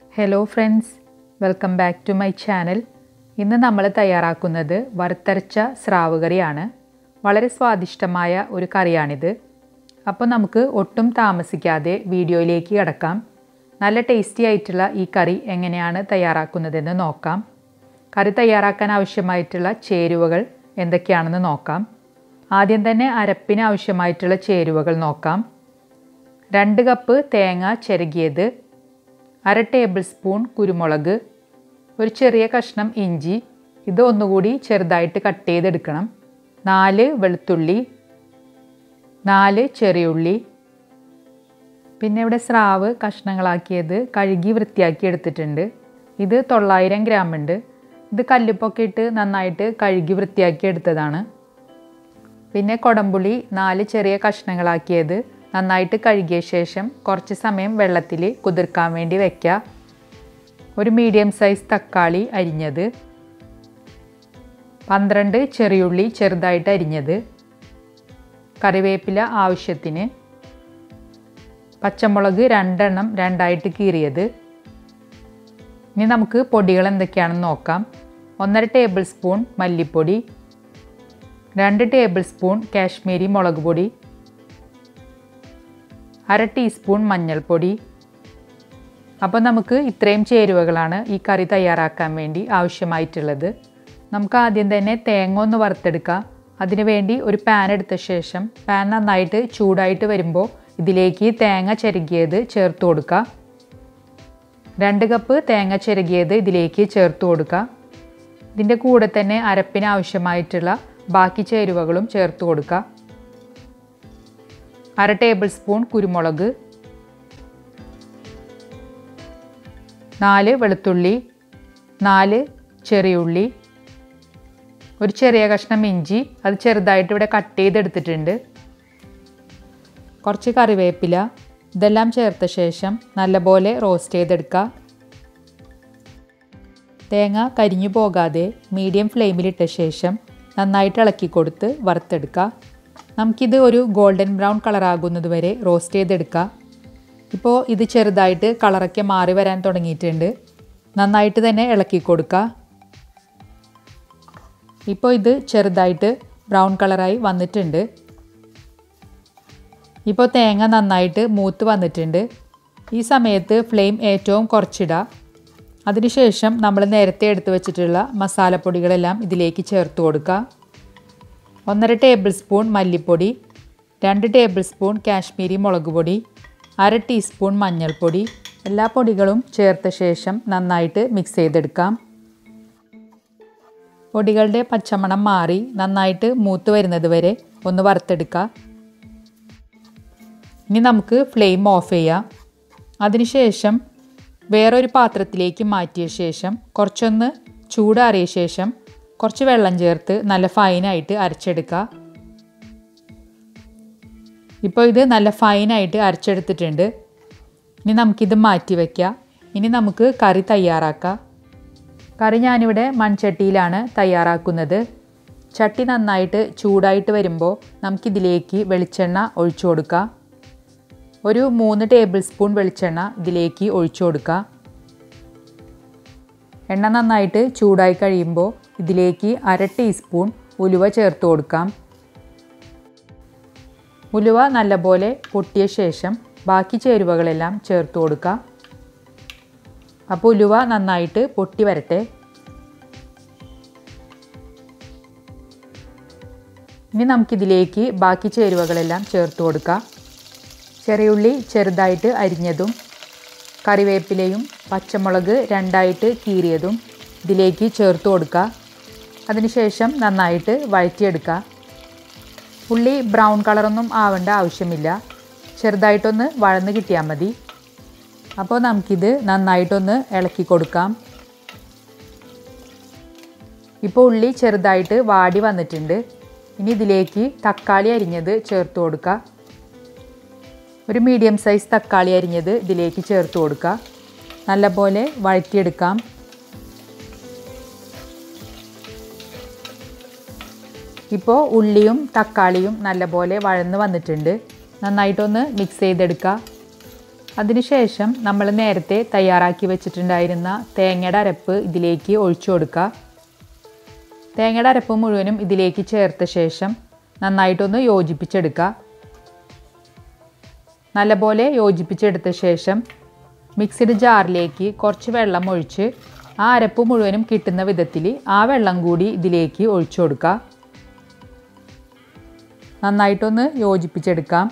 hello friends welcome back to my channel ഇന്ന് നമ്മൾ തയ്യാറാക്കുന്നത് വറുത്തരച്ച സ്രാവ് കറിയാണ് വളരെ സ്വാദിഷ്ടമായ ഒരു കറിയാണിത് അപ്പോൾ നമുക്ക് ഒട്ടും താമസിക്കാതെ വീഡിയോയിലേക്ക് കിടക്കാം നല്ല ടേസ്റ്റി ആയിട്ടുള്ള ഈ കറി എങ്ങനെയാണ് തയ്യാറാക്കുന്നതെന്ന് നോക്കാം കറി തയ്യാറാക്കാൻ ആവശ്യമായിട്ടുള്ള ചേരുവകൾ എന്തൊക്കെയാണെന്ന് നോക്കാം ആദ്യം തന്നെ അരപ്പിന് ആവശ്യമായിട്ടുള്ള ചേരുവകൾ നോക്കാം രണ്ട് കപ്പ് തേങ്ങ ചിരകിയത് അര ടേബിൾ സ്പൂൺ കുരുമുളക് ഒരു ചെറിയ കഷ്ണം ഇഞ്ചി ഇത് ഒന്നുകൂടി ചെറുതായിട്ട് കട്ട് ചെയ്തെടുക്കണം നാല് വെളുത്തുള്ളി നാല് ചെറിയുള്ളി പിന്നെ ഇവിടെ സ്രാവ് കഷ്ണങ്ങളാക്കിയത് കഴുകി വൃത്തിയാക്കി എടുത്തിട്ടുണ്ട് ഇത് തൊള്ളായിരം ഗ്രാം ഉണ്ട് ഇത് കല്ലുപ്പൊക്കെ ഇട്ട് നന്നായിട്ട് കഴുകി വൃത്തിയാക്കി എടുത്തതാണ് പിന്നെ കൊടമ്പുളി നാല് ചെറിയ കഷ്ണങ്ങളാക്കിയത് നന്നായിട്ട് കഴുകിയ ശേഷം കുറച്ച് സമയം വെള്ളത്തിൽ കുതിർക്കാൻ വേണ്ടി വയ്ക്കുക ഒരു മീഡിയം സൈസ് തക്കാളി അരിഞ്ഞത് പന്ത്രണ്ട് ചെറിയുള്ളി ചെറുതായിട്ട് അരിഞ്ഞത് കറിവേപ്പില ആവശ്യത്തിന് പച്ചമുളക് രണ്ടെണ്ണം രണ്ടായിട്ട് കീറിയത് ഇനി നമുക്ക് പൊടികൾ എന്തൊക്കെയാണെന്ന് നോക്കാം ഒന്നര ടേബിൾ സ്പൂൺ മല്ലിപ്പൊടി രണ്ട് ടേബിൾ സ്പൂൺ കാശ്മീരി മുളക് പൊടി അര ടീസ്പൂൺ മഞ്ഞൾപ്പൊടി അപ്പോൾ നമുക്ക് ഇത്രയും ചേരുവകളാണ് ഈ കറി തയ്യാറാക്കാൻ വേണ്ടി ആവശ്യമായിട്ടുള്ളത് നമുക്ക് ആദ്യം തന്നെ തേങ്ങ ഒന്ന് വറുത്തെടുക്കാം അതിനുവേണ്ടി ഒരു പാൻ എടുത്ത ശേഷം പാൻ നന്നായിട്ട് ചൂടായിട്ട് വരുമ്പോൾ ഇതിലേക്ക് തേങ്ങ ചിരകിയത് ചേർത്ത് കൊടുക്കുക രണ്ട് കപ്പ് തേങ്ങ ചിരകിയത് ഇതിലേക്ക് ചേർത്ത് കൊടുക്കുക ഇതിൻ്റെ കൂടെ തന്നെ അരപ്പിന് ആവശ്യമായിട്ടുള്ള ബാക്കി ചേരുവകളും ചേർത്ത് കൊടുക്കുക അര ടേബിൾ സ്പൂൺ കുരുമുളക് നാല് വെളുത്തുള്ളി നാല് ചെറിയുള്ളി ഒരു ചെറിയ കഷ്ണം ഇഞ്ചി അത് ചെറുതായിട്ട് ഇവിടെ കട്ട് ചെയ്തെടുത്തിട്ടുണ്ട് കുറച്ച് കറിവേപ്പില ഇതെല്ലാം ചേർത്ത ശേഷം നല്ലപോലെ റോസ്റ്റ് ചെയ്തെടുക്കുക തേങ്ങ കരിഞ്ഞു പോകാതെ മീഡിയം ഫ്ലെയിമിലിട്ട ശേഷം നന്നായിട്ട് ഇളക്കി കൊടുത്ത് വറുത്തെടുക്കുക നമുക്കിത് ഒരു ഗോൾഡൻ ബ്രൗൺ കളറാകുന്നത് വരെ റോസ്റ്റ് ചെയ്തെടുക്കാം ഇപ്പോൾ ഇത് ചെറുതായിട്ട് കളറൊക്കെ മാറി വരാൻ തുടങ്ങിയിട്ടുണ്ട് നന്നായിട്ട് തന്നെ ഇളക്കി കൊടുക്കുക ഇപ്പോൾ ഇത് ചെറുതായിട്ട് ബ്രൗൺ കളറായി വന്നിട്ടുണ്ട് ഇപ്പോൾ തേങ്ങ നന്നായിട്ട് മൂത്ത് വന്നിട്ടുണ്ട് ഈ സമയത്ത് ഫ്ലെയിം ഏറ്റവും കുറച്ചിടുക അതിനുശേഷം നമ്മൾ നേരത്തെ എടുത്തു വെച്ചിട്ടുള്ള മസാലപ്പൊടികളെല്ലാം ഇതിലേക്ക് ചേർത്ത് കൊടുക്കുക ഒന്നര ടേബിൾ സ്പൂൺ മല്ലിപ്പൊടി രണ്ട് ടേബിൾ സ്പൂൺ കാശ്മീരി മുളക് പൊടി അര ടീസ്പൂൺ മഞ്ഞൾപ്പൊടി എല്ലാ പൊടികളും ചേർത്ത ശേഷം നന്നായിട്ട് മിക്സ് ചെയ്തെടുക്കാം പൊടികളുടെ പച്ചമണം മാറി നന്നായിട്ട് മൂത്ത് വരുന്നത് വരെ ഒന്ന് വറുത്തെടുക്കുക ഇനി നമുക്ക് ഫ്ലെയിം ഓഫ് ചെയ്യാം അതിനുശേഷം വേറൊരു പാത്രത്തിലേക്ക് മാറ്റിയ ശേഷം കുറച്ചൊന്ന് ചൂടാറിയ ശേഷം കുറച്ച് വെള്ളം ചേർത്ത് നല്ല ഫൈനായിട്ട് അരച്ചെടുക്കുക ഇപ്പോൾ ഇത് നല്ല ഫൈനായിട്ട് അരച്ചെടുത്തിട്ടുണ്ട് ഇനി നമുക്കിത് മാറ്റി വയ്ക്കാം ഇനി നമുക്ക് കറി തയ്യാറാക്കാം കറി ഞാനിവിടെ മൺചട്ടിയിലാണ് തയ്യാറാക്കുന്നത് ചട്ടി നന്നായിട്ട് ചൂടായിട്ട് വരുമ്പോൾ നമുക്കിതിലേക്ക് വെളിച്ചെണ്ണ ഒഴിച്ചു കൊടുക്കാം ഒരു മൂന്ന് ടേബിൾ സ്പൂൺ വെളിച്ചെണ്ണ ഇതിലേക്ക് ഒഴിച്ചു കൊടുക്കാം എണ്ണ നന്നായിട്ട് ചൂടായി കഴിയുമ്പോൾ ഇതിലേക്ക് അര ടീസ്പൂൺ ഉലുവ ചേർത്ത് കൊടുക്കാം ഉലുവ നല്ലപോലെ പൊട്ടിയ ശേഷം ബാക്കി ചേരുവകളെല്ലാം ചേർത്ത് കൊടുക്കാം അപ്പോൾ ഉലുവ നന്നായിട്ട് പൊട്ടി വരട്ടെ ഇനി നമുക്കിതിലേക്ക് ബാക്കി ചേരുവകളെല്ലാം ചേർത്ത് കൊടുക്കാം ചെറിയുള്ളി ചെറുതായിട്ട് അരിഞ്ഞതും കറിവേപ്പിലയും പച്ചമുളക് രണ്ടായിട്ട് കീറിയതും ഇതിലേക്ക് ചേർത്ത് കൊടുക്കുക അതിനുശേഷം നന്നായിട്ട് വഴറ്റിയെടുക്കുക ഉള്ളി ബ്രൗൺ കളറൊന്നും ആവേണ്ട ആവശ്യമില്ല ചെറുതായിട്ടൊന്ന് വഴന്ന് കിട്ടിയാൽ മതി അപ്പോൾ നമുക്കിത് നന്നായിട്ടൊന്ന് ഇളക്കി കൊടുക്കാം ഇപ്പോൾ ഉള്ളി ചെറുതായിട്ട് വാടി വന്നിട്ടുണ്ട് ഇനി ഇതിലേക്ക് തക്കാളി അരിഞ്ഞത് ചേർത്ത് കൊടുക്കുക ഒരു മീഡിയം സൈസ് തക്കാളി അരിഞ്ഞത് ഇതിലേക്ക് ചേർത്ത് കൊടുക്കുക നല്ലപോലെ വഴറ്റിയെടുക്കാം ഇപ്പോൾ ഉള്ളിയും തക്കാളിയും നല്ലപോലെ വഴന്ന് വന്നിട്ടുണ്ട് നന്നായിട്ടൊന്ന് മിക്സ് ചെയ്തെടുക്കുക അതിനുശേഷം നമ്മൾ നേരത്തെ തയ്യാറാക്കി വെച്ചിട്ടുണ്ടായിരുന്ന തേങ്ങയുടെ അരപ്പ് ഇതിലേക്ക് ഒഴിച്ചു കൊടുക്കുക തേങ്ങയുടെ അരപ്പ് മുഴുവനും ഇതിലേക്ക് ചേർത്ത ശേഷം നന്നായിട്ടൊന്ന് യോജിപ്പിച്ചെടുക്കുക നല്ലപോലെ യോജിപ്പിച്ചെടുത്ത ശേഷം മിക്സിഡ് ജാറിലേക്ക് കുറച്ച് വെള്ളം ഒഴിച്ച് ആ അരപ്പ് മുഴുവനും കിട്ടുന്ന വിധത്തിൽ ആ വെള്ളം കൂടി ഇതിലേക്ക് ഒഴിച്ചു കൊടുക്കുക നന്നായിട്ടൊന്ന് യോജിപ്പിച്ചെടുക്കാം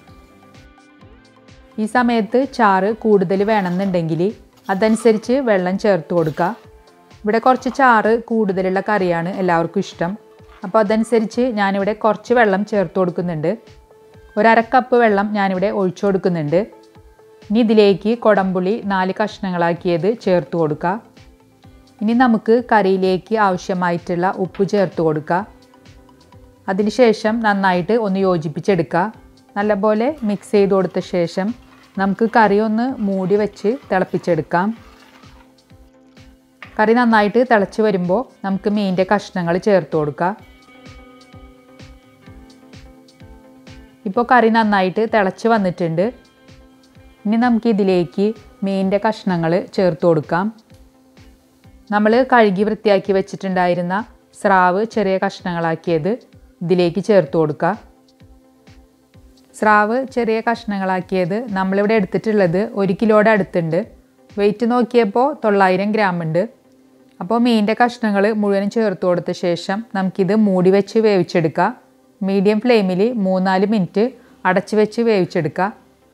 ഈ സമയത്ത് ചാറ് കൂടുതൽ വേണമെന്നുണ്ടെങ്കിൽ അതനുസരിച്ച് വെള്ളം ചേർത്ത് കൊടുക്കുക ഇവിടെ കുറച്ച് ചാറ് കൂടുതലുള്ള കറിയാണ് എല്ലാവർക്കും ഇഷ്ടം അപ്പോൾ അതനുസരിച്ച് ഞാനിവിടെ കുറച്ച് വെള്ളം ചേർത്ത് കൊടുക്കുന്നുണ്ട് ഒരര കപ്പ് വെള്ളം ഞാനിവിടെ ഒഴിച്ചു കൊടുക്കുന്നുണ്ട് ഇനി ഇതിലേക്ക് കൊടമ്പുളി നാല് കഷ്ണങ്ങളാക്കിയത് ചേർത്ത് കൊടുക്കുക ഇനി നമുക്ക് കറിയിലേക്ക് ആവശ്യമായിട്ടുള്ള ഉപ്പ് ചേർത്ത് കൊടുക്കുക അതിനുശേഷം നന്നായിട്ട് ഒന്ന് യോജിപ്പിച്ചെടുക്കുക നല്ലപോലെ മിക്സ് ചെയ്ത് കൊടുത്ത ശേഷം നമുക്ക് കറി ഒന്ന് മൂടി വെച്ച് തിളപ്പിച്ചെടുക്കാം കറി നന്നായിട്ട് തിളച്ച് വരുമ്പോൾ നമുക്ക് മീനിൻ്റെ കഷ്ണങ്ങൾ ചേർത്ത് കൊടുക്കാം ഇപ്പോൾ കറി നന്നായിട്ട് തിളച്ച് വന്നിട്ടുണ്ട് ഇനി നമുക്ക് ഇതിലേക്ക് മീനിൻ്റെ കഷ്ണങ്ങൾ ചേർത്ത് കൊടുക്കാം നമ്മൾ കഴുകി വൃത്തിയാക്കി വെച്ചിട്ടുണ്ടായിരുന്ന സ്രാവ് ചെറിയ കഷ്ണങ്ങളാക്കിയത് ഇതിലേക്ക് ചേർത്ത് കൊടുക്കുക സ്രാവ് ചെറിയ കഷ്ണങ്ങളാക്കിയത് നമ്മളിവിടെ എടുത്തിട്ടുള്ളത് ഒരു കിലോയുടെ അടുത്തുണ്ട് വെയിറ്റ് നോക്കിയപ്പോൾ തൊള്ളായിരം ഗ്രാം ഉണ്ട് അപ്പോൾ മീനിൻ്റെ കഷ്ണങ്ങൾ മുഴുവനും ചേർത്ത് കൊടുത്ത ശേഷം നമുക്കിത് മൂടി വെച്ച് വേവിച്ചെടുക്കാം മീഡിയം ഫ്ലെയിമിൽ മൂന്നാല് മിനിറ്റ് അടച്ച് വെച്ച് വേവിച്ചെടുക്കുക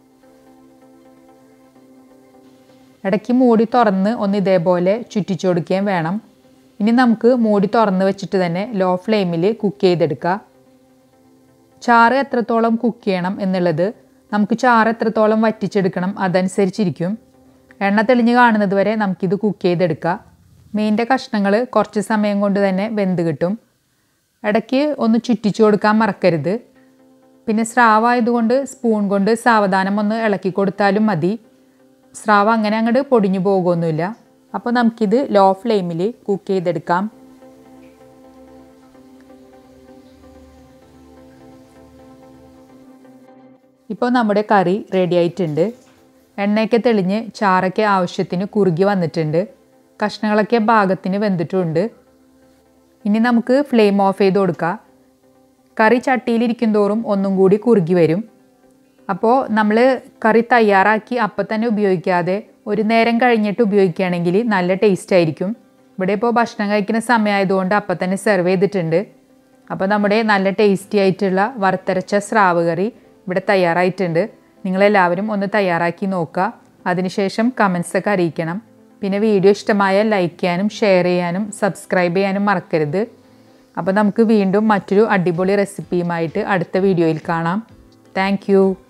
ഇടയ്ക്ക് മൂടി തുറന്ന് ഒന്ന് ഇതേപോലെ ചുറ്റിച്ചു കൊടുക്കുകയും വേണം ഇനി നമുക്ക് മൂടി തുറന്ന് വെച്ചിട്ട് തന്നെ ലോ ഫ്ലെയിമിൽ കുക്ക് ചെയ്തെടുക്കുക ചാറ് എത്രത്തോളം കുക്ക് ചെയ്യണം എന്നുള്ളത് നമുക്ക് ചാറ് എത്രത്തോളം വറ്റിച്ചെടുക്കണം അതനുസരിച്ചിരിക്കും എണ്ണ തെളിഞ്ഞ് കാണുന്നത് വരെ നമുക്കിത് കുക്ക് ചെയ്തെടുക്കാം മീനിൻ്റെ കഷ്ണങ്ങൾ കുറച്ച് സമയം കൊണ്ട് തന്നെ വെന്ത് കിട്ടും ഇടയ്ക്ക് ഒന്ന് ചുറ്റിച്ചു കൊടുക്കാൻ മറക്കരുത് പിന്നെ സ്രാവായതുകൊണ്ട് സ്പൂൺ കൊണ്ട് സാവധാനം ഒന്ന് ഇളക്കി കൊടുത്താലും മതി സ്രാവ് അങ്ങനെ അങ്ങോട്ട് പൊടിഞ്ഞു പോകുമൊന്നുമില്ല അപ്പോൾ നമുക്കിത് ലോ ഫ്ലെയിമിൽ കുക്ക് ചെയ്തെടുക്കാം ഇപ്പോൾ നമ്മുടെ കറി റെഡി ആയിട്ടുണ്ട് എണ്ണയൊക്കെ തെളിഞ്ഞ് ചാറൊക്കെ ആവശ്യത്തിന് കുറുകി വന്നിട്ടുണ്ട് കഷ്ണങ്ങളൊക്കെ പാകത്തിന് വെന്തിട്ടുമുണ്ട് ഇനി നമുക്ക് ഫ്ലെയിം ഓഫ് ചെയ്ത് കൊടുക്കാം കറി ചട്ടിയിലിരിക്കും തോറും ഒന്നും കൂടി കുറുകി വരും അപ്പോൾ നമ്മൾ കറി തയ്യാറാക്കി അപ്പം തന്നെ ഉപയോഗിക്കാതെ ഒരു നേരം കഴിഞ്ഞിട്ട് ഉപയോഗിക്കുകയാണെങ്കിൽ നല്ല ടേസ്റ്റ് ആയിരിക്കും ഇവിടെ ഇപ്പോൾ ഭക്ഷണം കഴിക്കുന്ന സമയമായതുകൊണ്ട് അപ്പം തന്നെ സെർവ് ചെയ്തിട്ടുണ്ട് അപ്പോൾ നമ്മുടെ നല്ല ടേസ്റ്റി ആയിട്ടുള്ള വറുത്തരച്ച സ്രാവ് കറി ഇവിടെ തയ്യാറായിട്ടുണ്ട് നിങ്ങളെല്ലാവരും ഒന്ന് തയ്യാറാക്കി നോക്കുക അതിനുശേഷം കമൻസൊക്കെ അറിയിക്കണം പിന്നെ വീഡിയോ ഇഷ്ടമായ ലൈക്ക് ചെയ്യാനും ഷെയർ ചെയ്യാനും സബ്സ്ക്രൈബ് ചെയ്യാനും മറക്കരുത് അപ്പോൾ നമുക്ക് വീണ്ടും മറ്റൊരു അടിപൊളി റെസിപ്പിയുമായിട്ട് അടുത്ത വീഡിയോയിൽ കാണാം താങ്ക്